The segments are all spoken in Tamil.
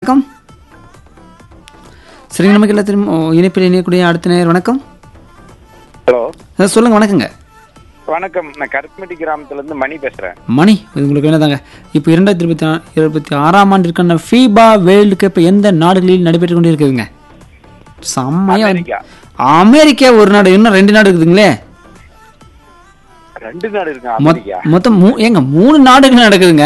வணக்கம் சரிங்க நமக்கு எல்லாத்திலும் இணைப்பில் இணையக்கூடிய அடுத்த நேர் வணக்கம் ஹலோ அஹ் சொல்லுங்க வணக்கங்க வணக்கம் நான் கருத்துமட்டி கிராமத்துல இருந்து மணி பேசுறேன் மணி இது உங்களுக்கு என்னதாங்க இப்போ இரண்டாயிரத்தி இருபத்தி ஆ- இருபத்தி ஆறாம் ஆண்டிற்கான ஃபீபா வேர்ல்டு கப் எந்த நாடுகளில் நடைபெற்று கொண்டு இருக்குதுங்க செம்மையா அமெரிக்கா. அமெரிக்கா ஒரு நாடு இன்னும் ரெண்டு நாடு இருக்குதுங்களே ரெண்டு நாடு இருக்கு மொத்- அமெரிக்கா மொத்தம் மூ ஏங்க மூணு நாடுகள் நடக்குதுங்க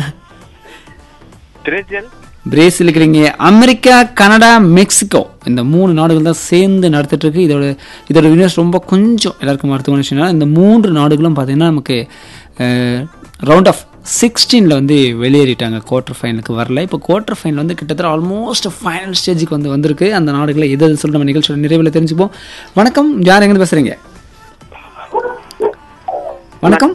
பிரேசில் பிரேசில் இருக்கிறீங்க அமெரிக்கா கனடா மெக்சிகோ இந்த மூணு நாடுகள் தான் சேர்ந்து நடத்திட்டு இருக்கு இதோட இதோட வினர்ஸ் ரொம்ப கொஞ்சம் எல்லாருக்கும் மருத்துவ விஷயம் இந்த மூன்று நாடுகளும் பார்த்தீங்கன்னா நமக்கு ரவுண்ட் ஆஃப் சிக்ஸ்டீனில் வந்து வெளியேறிட்டாங்க குவார்டர் ஃபைனலுக்கு வரல இப்போ குவார்டர் ஃபைனல் வந்து கிட்டத்தட்ட ஆல்மோஸ்ட் ஃபைனல் ஸ்டேஜுக்கு வந்து வந்திருக்கு அந்த நாடுகளை எது எது சொல்லிட்டு நம்ம நிகழ்ச்சியோட நிறைவில் தெரிஞ்சுப்போம் வணக்கம் யார் எங்கே பேசுகிறீங்க வணக்கம்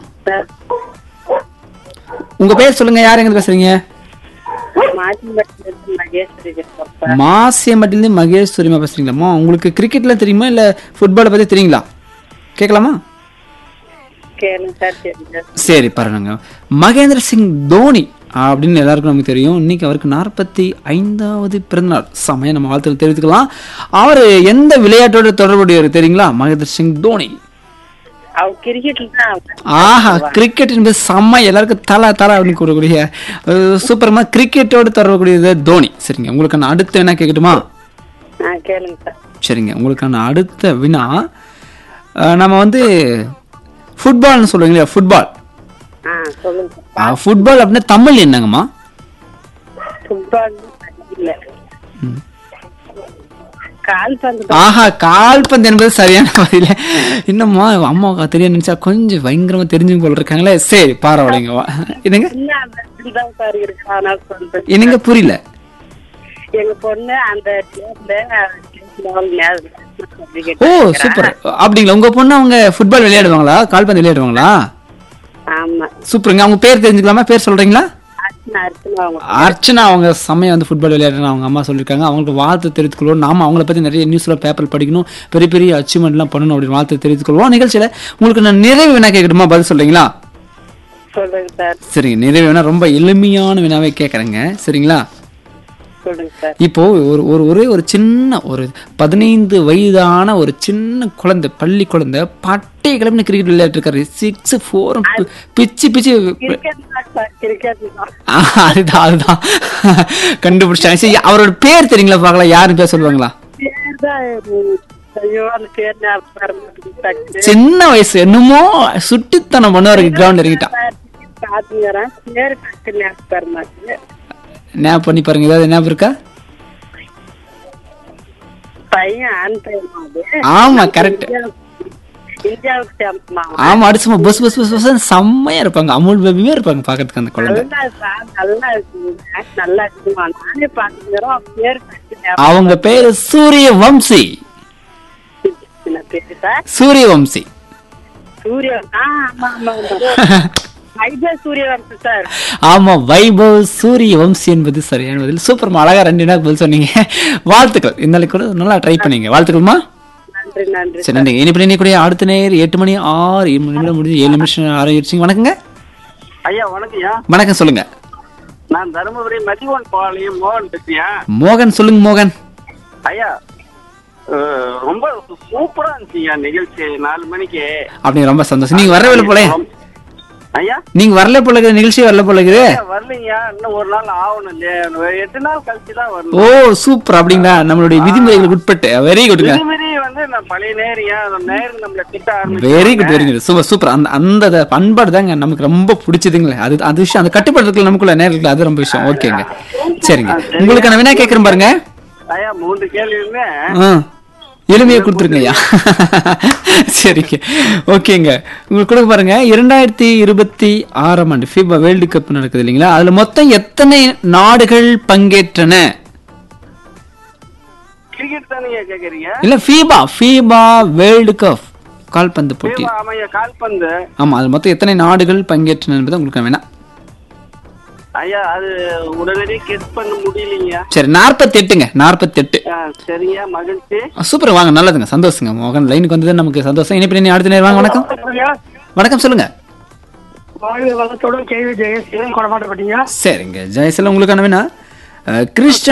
உங்கள் பேர் சொல்லுங்கள் யார் எங்கே பேசுகிறீங்க மாட்டின்பட்டிலிருந்து மகேஸ்வரி பேசுறேன் மாசியம்பட்டிலேருந்து மகேஸ்வரிமா பேசுறீங்களாம்மா உங்களுக்கு கிரிக்கெட்ல தெரியுமா இல்லை ஃபுட்பாலை பற்றி தெரியுங்களா கேட்கலாமா கேளுங்க சார் தெரியுங்க சரி பாருங்க மகேந்திர சிங் தோனி அப்படின்னு எல்லாருக்கும் நமக்கு தெரியும் இன்னைக்கு அவருக்கு நாற்பத்தி ஐந்தாவது பிறந்தநாள் சமயம் நம்ம வாழ்த்துக்கள் தெரிவித்துக்கலாம் அவர் எந்த விளையாட்டோட தொடர்புடையவர் தெரியுங்களா மகேந்திர சிங் தோனி அவர் கிரிக்கெட்ல தான் அவர். ஆஹா கிரிக்கெட் என்பது செம்ம எல்லாருக்கும் தலா தலா அப்படின்னு கூறக்கூடிய அஹ், சூப்பரமா கிரிக்கெட்டோடு தொடர்புடையது தோனி சரிங்க உங்களுக்கு நான் அடுத்து என்ன கேட்கட்டுமா ஆ கேளுங்க சார் சரிங்க உங்களுக்கான அடுத்த வினா அஹ், நம்ம வந்து ஃபுட்பால்னு சொல்லுவீங்க இல்லையா ஃபுட்பால் ஆ சொல்லுங்க சார் ஃபுட்பால் அப்படின்னா தமிழ் என்னங்கம்மா ஃபுட்பால் இல்ல கால்பந்து தான். ஆஹா கால்பந்து என்பது சரியான பதில இன்னும்மா அம்மாவுக்கு தெரியும் நினைச்சா கொஞ்சம் பயங்கரமா தெரிஞ்சுங்க போல இருக்காங்களே சரி பரவாயில்லைங்க வா. என்னங்க இல்ல அந்த இடத்துல தான் சார் இருக்கு அதனால சொல்றேன் என்னங்க புரியல எங்க பொண்ணு அந்த ஓ சூப்பர் அப்படிங்களா உங்க பொண்ணு அவங்க ஃபுட்பால் விளையாடுவாங்களா கால்பந்து விளையாடுவாங்களா ஆமா சூப்பருங்க அவங்க பேர் தெரிஞ்சுக்கலாமா பேர் சொல்றீங்களா அர்ச்சனா அர்ச்சனா அவங்க அர்ச்சனா அவங்க செம்மையா வந்து ஃபுட்பால் விளையாடுறேன்னு அவங்க அம்மா சொல்லியிருக்காங்க அவங்களுக்கு வாழ்த்து தெரிவித்துக்கொள்வோம் நாம அவங்கள பத்தி நிறைய நியூஸ்ல பேப்பர் படிக்கணும் பெரிய பெரிய அச்சீவ்மெண்ட்லாம் பண்ணணும் அப்படின்னு வாழ்த்து தெரிவித்துக்கொள்வோம் நிகழ்ச்சியில உங்களுக்கு நான் நிறைவு வினா கேட்கட்டுமா பதில் சொல்றீங்களா சொல்லுங்க சார் சரிங்க நிறைவு வினா ரொம்ப எளிமையான வினாவே கேட்குறேங்க சரிங்களா சொல்லுங்க சார் இப்போ ஒரு ஒரு ஒரே ஒரு சின்ன ஒரு பதினைந்து வயதான ஒரு சின்ன குழந்தை பள்ளி குழந்தை பட்டை கிளம்பி கிரிக்கெட் விளையாட்டு இருக்காரு சிக்ஸ் ஃபோர் பிச்சு பிச்சு கிரிக்கெட் தான் சார் கிரிக்கெட் தான் ஆ, அதுதான் அதுதான் கண்டுபிடிச்சாங்க சரி அவரோட பேர் தெரியுங்களா பார்க்கலாம் யாருன்னு பேர் சொல்லுவாங்களா பேர் தான் ஐயோ அந்த பேர் ஞாபகம் வர மாட்டேங்குது டக்குனு. சின்ன வயசு என்னமோ சுட்டித்தனம் பண்ணுவாரு கிரவுண்ட் இறங்கிட்டான் பாத்துங்கிறேன் பேர் டக்கு ஞாபகம் வர மாட்டேங்குது ஞாபகம் பண்ணி பாருங்க ஏதாவது ஞாபகம் இருக்கா பையன் ஆண் பையன் அது ஆமா கரெக்ட் இந்தியாவுக்கு சேர்ந்தமா ஆமா அடிச்சுமா பஸ் பஸ் பஸ் பஸ் செம்மையா இருப்பாங்க அமுல் பேபியே இருப்பாங்க பாக்கிறதுக்கு அந்த குழந்தை நல்லா சார் நல்லா இருக்குங்க நல்லா இருக்குமா நானே பாத்துக்கிறோம் பேர் டக்கு ஞாபகம் அவங்க பேரு சூரிய வம்சி என்ன பேரு சார் சூரிய வம்சி சூரியன் ஆ ஆமா ஆமா ஆமா ஐஜா சூரியவம்சம் சார் ஆமா வைபவ் சூரிய வம்சி என்பது சரியான பதில் சூப்பர்மா அழகா ரெண்டு நாள் பதில் சொன்னீங்க வாழ்த்துக்கள் இந்த நாளைக்கு கூட நல்லா ட்ரை பண்ணீங்க வாழ்த்துக்கள்மா நன்றி நன்றி சரி நன்றி இனிப்பு இணைக்கூடிய அடுத்த நேர் எட்டு மணி ஆறு ஏழு நிமிடம் முடிஞ்சு ஏழு நிமிஷம் ஆரம்பிச்சிங்க வணக்கங்க ஐயா வணக்கம்யா வணக்கம் சொல்லுங்க நான் தருமபுரி மதிவன் பாளையம் மோகன் பேசுறேன் மோகன் சொல்லுங்க மோகன் ஐயா அஹ், ரொம்ப சூப்பரா இருந்துச்சுயா நிகழ்ச்சி நாலு மணிக்கு அப்படி ரொம்ப சந்தோஷம் நீங்க வரவே போல ஐயா நீங்க வரல போல இருக்குது, நிகழ்ச்சி வரல போல இருக்குது ஐயா, வரலைங்கய்யா இன்னும் ஒரு நாள் ஆகணும் இல்லையா ஒரு எட்டு நாள் கழிச்சு தான் வரணும் ஓ சூப்பர் அப்படிங்களா நம்மளுடைய விதிமுறைகளுக்கு உட்பட்டு வெரி குட்ங்க இதுமாரி வந்து நான் பழைய நேரியா அந்த நேரம் நம்மள திட்ட ஆரம்பிச்சு very good very good super super அந்த அந்த த- பண்பாடு தாங்க நமக்கு ரொம்ப பிடிச்சதுங்களே அது அது விஷயம் அந்த கட்டுப்பாடு இருக்குல்ல நமக்குள்ள நேரம் இருக்குல்ல அது ரொம்ப விஷயம் ஓகேங்க சரிங்க உங்களுக்கு நான் வேணா கேட்குறேன் பாருங்க ஐயா மூன்று கேள்வியுமே ஆ எளிமையா கொடுத்துருங்க ஐயா சரிங்க ஓகேங்க உங்களுக்கு கொடுக்க பாருங்க இரண்டாயிரத்தி இருபத்தி ஆறாம் ஆண்டு FIBA வேர்ல்டு கப் நடக்குது இல்லைங்களா அதுல மொத்தம் எத்தனை நாடுகள் பங்கேற்றன கிரிக்கெட் தானே கேக்குறீங்க இல்ல FIBA FIBA வேர்ல்டு கப் கால்பந்து போட்டி தேவா, ஆமாய்யா கால்பந்து ஆமா அது மொத்தம் எத்தனை நாடுகள் பங்கேற்றன என்பதை உங்களுக்கு வேணாம் ஐயா அது உடனடியே கெட் பண்ண முடியலைங்க சரி நாற்பத்தி எட்டுங்க நாற்பத்தி எட்டு சரிங்க மகிழ்ச்சி சூப்பர் வாங்க நல்லதுங்க சந்தோஷங்க மோகன் லைனுக்கு வந்தது நமக்கு சந்தோஷம் இனிப்பு நீ அடுத்த நேரம் வாங்க வணக்கம் வணக்கம் சொல்லுங்க வாழ்க வளத்தோட கேள்வி ஜெயசீலன் கொடமாட்டப்பட்டீங்க சரிங்க ஜெயசலம் உங்களுக்கான வேணா கிறிஸ்டியன்